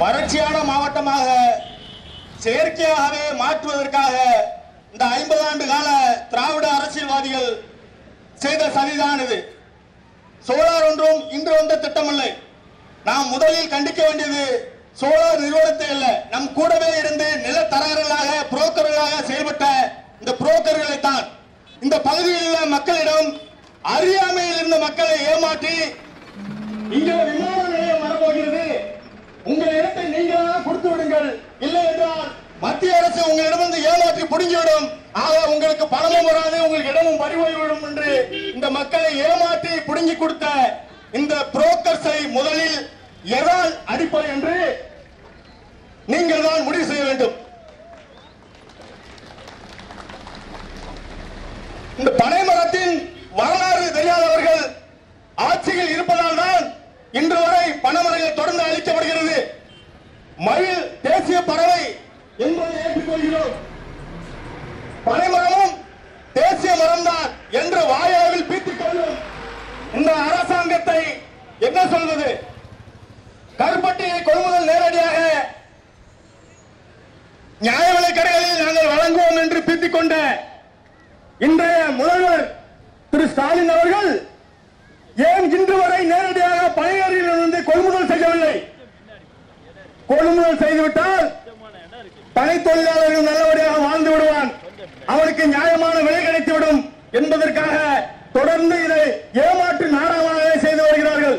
வறட்சியான மாவட்டமாக செயற்கையாகவே மாற்றுவதற்காக இந்த ஐம்பது ஆண்டு கால திராவிட அரசியல்வாதிகள் செய்த சதிதான் இது சோலார் ஒன்றும் இன்று வந்த திட்டமில்லை நாம் முதலில் கண்டிக்க வேண்டியது சோலார் நிறுவனத்தை அல்ல நம் கூடவே இருந்து நிலத்தரகர்களாக புரோக்கர்களாக செயல்பட்ட இந்த புரோக்கர்களை தான் இந்த பகுதியில் உள்ள மக்களிடம் அறியாமையில் இருந்த மக்களை ஏமாற்றி இங்கே விமான நிலையம் வரப்போகிறது உங்கள் இடத்தை நீங்களாக கொடுத்து விடுங்கள் இல்லை என்றால் மத்திய அரசு உங்களிடமிருந்து ஏமாற்றி புடுங்கிவிடும் ஆக உங்களுக்கு பணமும் வராது உங்களுக்கு இடமும் பறிபோய்விடும் என்று இந்த மக்களை ஏமாற்றி புடுங்கி கொடுத்த இந்த புரோக்கர்ஸை முதலில் எதால் அடிப்பது என்று நீங்கள் தான் முடிவு செய்ய வேண்டும் இந்த பனைமரத்தின் வரலாறு தெரியாதவர்கள் ஆட்சியில் இருப்பதால் தான் இன்று வரை பனைமரங்கள் தொடர்ந்து அளிக்கப்படுகிறது மயில் தேசிய பறவை என்பதை ஏற்றுக்கொள்கிறோம் பனைமரமும் தேசிய மரம்தான் என்று வாயாவில் பீத்திக் கொள்ளும் இந்த அரசாங்கத்தை என்ன சொல்வது கருப்பட்டியை கொள்முதல் நேரடியாக நியாய விலைக் கடைகளில் நாங்கள் வழங்குவோம் என்று பீத்திக் கொண்ட இன்றைய முதல்வர் திரு ஸ்டாலின் அவர்கள் ஏன் இன்று வரை நேரடியாக பனையாரிலிருந்து கொள்முதல் செய்யவில்லை கொள்முதல் செய்துவிட்டால் பனை தொழிலாளர்கள் நல்லபடியாக வாழ்ந்து விடுவான் அவனுக்கு நியாயமான விலை கிடைத்துவிடும் என்பதற்காக தொடர்ந்து இதை ஏமாற்று நாடகமாக செய்து வருகிறார்கள்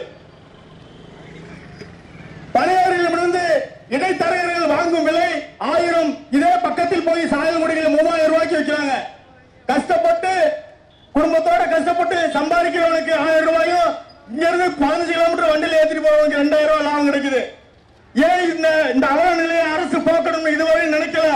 பனையாரிலிருந்து இடைத்தரகர்கள் வாங்கும் விலை ஆயிரம் இதே பக்கத்தில் போய் சாயல் முடிகளில் மூவாயிரம் ரூபாய்க்கு வைக்கிறாங்க கஷ்டப்பட்டு குடும்பத்தோட கஷ்டப்பட்டு சம்பாதிக்கிறவனுக்கு ஆயிரம் ரூபாயும் இங்க இருந்து பதினஞ்சு கிலோமீட்டர் வண்டியில ஏத்திட்டு போறவனுக்கு ரெண்டாயிரம் ரூபாய் லாபம் கிடைக்குது ஏன் இந்த இந்த அவல நிலையை அரசு போக்கணும்னு இதுவரை நினைக்கல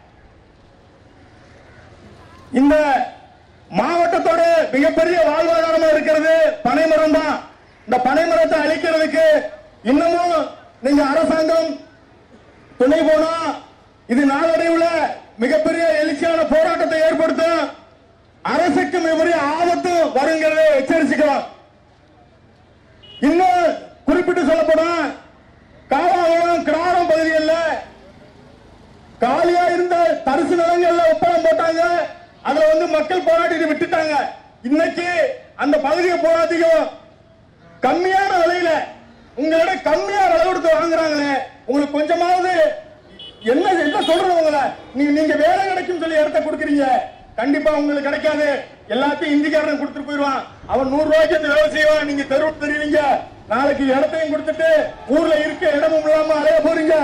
இந்த மாவட்டத்தோட மிகப்பெரிய வாழ்வாதாரமா இருக்கிறது பனைமரம் தான் இந்த பனைமரத்தை அழிக்கிறதுக்கு இன்னமும் நீங்க அரசாங்கம் துணை போனா இது நாளடைவுல மிகப்பெரிய எழுச்சியான போராட்டத்தை ஏற்படுத்தும் அரசுக்கு மிகப்பெரிய ஆபத்து வருங்கிறதை எச்சரிச்சுக்கலாம் இன்னும் குறிப்பிட்டு சொல்லப்போனா காவாங்குளம் கிராரம் பகுதிகளில் காலியா இருந்த தரிசு நிலங்கள்ல ஒப்பந்தம் போட்டாங்க அதுல வந்து மக்கள் போராட்டிட்டு விட்டுட்டாங்க இன்னைக்கு அந்த பகுதியை போராட்டிக்கும் கம்மியான விலையில உங்களிட கம்மியா விலை கொடுத்து வாங்குறாங்களே உங்களுக்கு கொஞ்சமாவது என்ன என்ன சொல்றது உங்களை நீங்க நீங்க வேலை கிடைக்கும் சொல்லி இடத்த கொடுக்குறீங்க கண்டிப்பா உங்களுக்கு கிடைக்காது எல்லாத்தையும் இந்திக்காரன் கொடுத்துட்டு போயிடுவான் அவன் நூறு ரூபாய்க்கு அந்த வேலை செய்வான் நீங்க தெருவு தெரியுவீங்க நாளைக்கு இடத்தையும் கொடுத்துட்டு ஊர்ல இருக்க இடமும் இல்லாம அலைய போறீங்க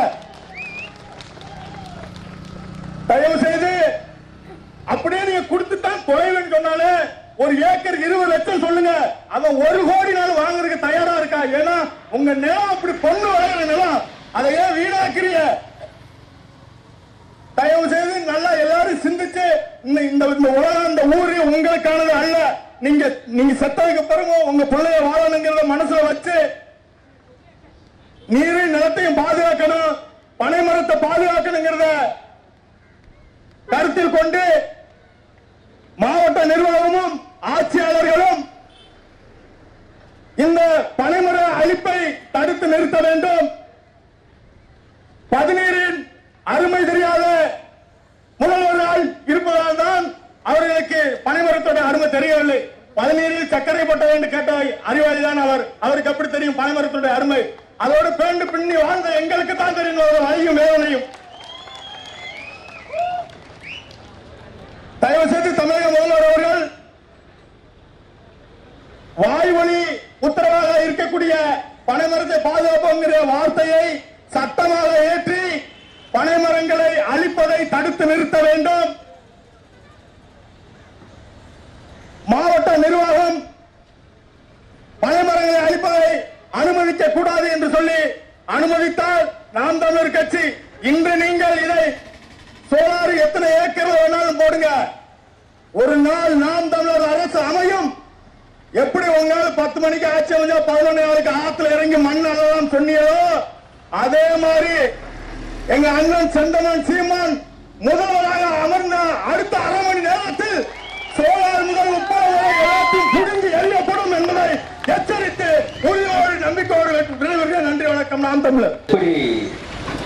தயவு செய்து அப்படியே நீங்க கொடுத்துட்டான் தொலைவுன்னு சொன்னாலே ஒரு ஏக்கர் இருபது லட்சம் சொல்லுங்க அவன் ஒரு கோடி நாள் வாங்குறதுக்கு தயாரா இருக்கா ஏன்னா உங்க நிலம் அப்படி பொண்ணு வளர்கிற நிலம் அதை ஏன் வீணாக்குறீங்க தயவு செய்து நல்லா எல்லாரும் சிந்திச்சு இந்த இந்த இந்த உலகம் இந்த ஊரு உங்களுக்கானது அல்ல நீங்க நீங்க செத்ததுக்கு பிறகு உங்க பிள்ளைய வாழணுங்கிறத மனசுல வச்சு நீரையும் நிலத்தையும் பாதுகாக்கணும் பனை மரத்தை பாதுகாக்கணுங்கிறத கருத்தில் கொண்டு மாவட்ட நிர்வாகமும் ஆட்சியாளர்களும் இந்த பனைமர அழிப்பை தடுத்து நிறுத்த வேண்டும் பதினீரின் அருமை தெரியாத முதல்வர்கள் இருப்பதால் தான் அவர்களுக்கு பனைமரத்தோட அருமை தெரியவில்லை பதினீரில் சர்க்கரை போட்ட வேண்டும் கேட்ட அறிவாளி தான் அவர் அவருக்கு எப்படி தெரியும் பனைமரத்தோட அருமை அதோடு பேண்டு பின்னி வாழ்ந்த எங்களுக்கு தான் தெரியும் அதோட வலியும் வேதனையும் தயவு செய்து தமிழக முதல்வர் அவர்கள் வாய்வழி உத்தரவாக இருக்கக்கூடிய பனைமரத்தை பாதுகாப்புங்கிற வார்த்தையை சட்டமாக ஏற்றி பனைமரங்களை அழிப்பதை தடுத்து நிறுத்த வேண்டும் மாவட்ட நிர்வாகம் பனைமரங்களை அழிப்பதை அனுமதிக்க கூடாது என்று சொல்லி அனுமதித்தால் நாம் தமிழர் கட்சி இன்று நீங்கள் இதை சோலார் எத்தனை ஏக்கர் வேணாலும் போடுங்க ஒரு நாள் நாம் தமிழர் அரசு அமையும் எப்படி உங்களால பத்து மணிக்கு ஆட்சி வந்தா பதினொன்று நாளுக்கு ஆத்துல இறங்கி மண் அளலாம் சொன்னீங்களோ அதே மாதிரி எங்க அண்ணன் செந்தமன் சீமான் முதல்வராக அமர்ந்த அடுத்த அரை மணி நேரத்தில் சோழர் முதல் முப்பது வரை எல்லாத்தையும் புரிந்து எறியப்படும் என்பதை எச்சரித்து உறுதியோடு நம்பிக்கையோடு விடைபெறுகிறேன். நன்றி வணக்கம் நாம் தமிழர் இப்படி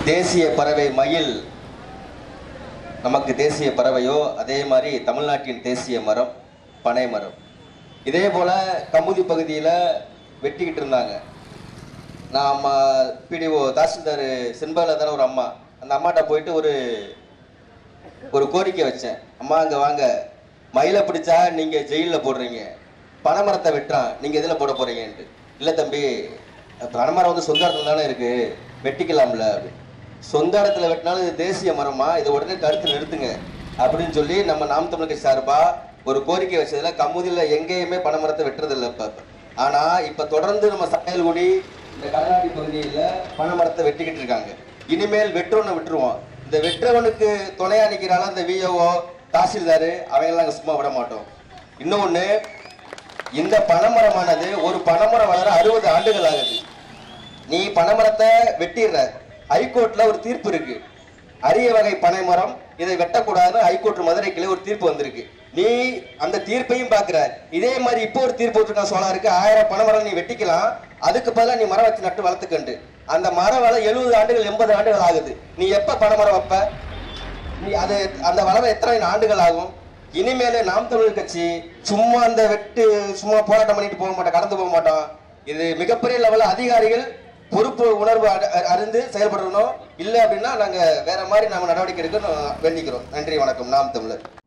தேசிய பறவை மயில் நமக்கு தேசிய பறவையோ அதே மாதிரி தமிழ்நாட்டின் தேசிய மரம் பனை மரம் இதே போல கமுதி பகுதியில் வெட்டிக்கிட்டு இருந்தாங்க நான் அம்மா பிடிஓ தாசில்தார் செண்பால தானே ஒரு அம்மா அந்த அம்மாட்ட போயிட்டு ஒரு ஒரு கோரிக்கை வச்சேன் அம்மா அங்கே வாங்க மயிலை பிடிச்சா நீங்கள் ஜெயிலில் போடுறீங்க பனைமரத்தை வெட்டுறான் நீங்கள் எதில் போட போகிறீங்கன்ட்டு இல்லை தம்பி பனைமரம் வந்து சொந்த இடத்துல தானே இருக்குது வெட்டிக்கலாம்ல அப்படி சொந்த இடத்துல வெட்டினாலும் இது தேசிய மரமா இதை உடனே தடுத்து நிறுத்துங்க அப்படின்னு சொல்லி நம்ம நாம் தமிழக சார்பா ஒரு கோரிக்கை வச்சதுல கமுதியில் எங்கேயுமே பனைமரத்தை வெட்டுறதில்லை இப்போ ஆனா இப்ப தொடர்ந்து நம்ம சமையல்குடி இந்த கடலாடி பகுதியில் பனைமரத்தை வெட்டிக்கிட்டு இருக்காங்க இனிமேல் வெட்டுறவனை விட்டுருவோம் இந்த வெட்டுறவனுக்கு துணையா நிற்கிறால இந்த விஓஓ தாசில்தார் அவங்கெல்லாம் நாங்கள் சும்மா விட மாட்டோம் இன்னொன்று இந்த பனைமரமானது ஒரு பனைமரம் வளர அறுபது ஆண்டுகள் ஆகுது நீ பனைமரத்தை வெட்டிடுற ஹைகோர்ட்ல ஒரு தீர்ப்பு இருக்கு அரிய வகை பனைமரம் இதை வெட்டக்கூடாதுன்னு ஹைகோர்ட் மதுரை கிளை ஒரு தீர்ப்பு வந்திருக்கு நீ அந்த தீர்ப்பையும் பாக்குற இதே மாதிரி இப்போ ஒரு தீர்ப்பு விட்டுருக்கான் சோலாருக்கு ஆயிரம் பனைமரம் நீ வெட்டிக்கலாம் அதுக்கு பதிலாக நீ மரம் வச்சு நட்டு வளர்த்துக்கண்டு அந்த மரம் வள எழுபது ஆண்டுகள் எண்பது ஆண்டுகள் ஆகுது நீ எப்ப பனைமரம் வைப்ப நீ அது அந்த வளர எத்தனை ஆண்டுகள் ஆகும் இனிமேல நாம் தமிழர் கட்சி சும்மா அந்த வெட்டு சும்மா போராட்டம் பண்ணிட்டு போக மாட்டோம் கடந்து போக மாட்டோம் இது மிகப்பெரிய லெவலில் அதிகாரிகள் பொறுப்பு உணர்வு அட- அ- அறிந்து செயல்படணும் இல்லை அப்படின்னா நாங்க வேற மாதிரி நாம நடவடிக்கை எடுக்க வேண்டிக்கிறோம் நன்றி வணக்கம் நாம் தமிழர்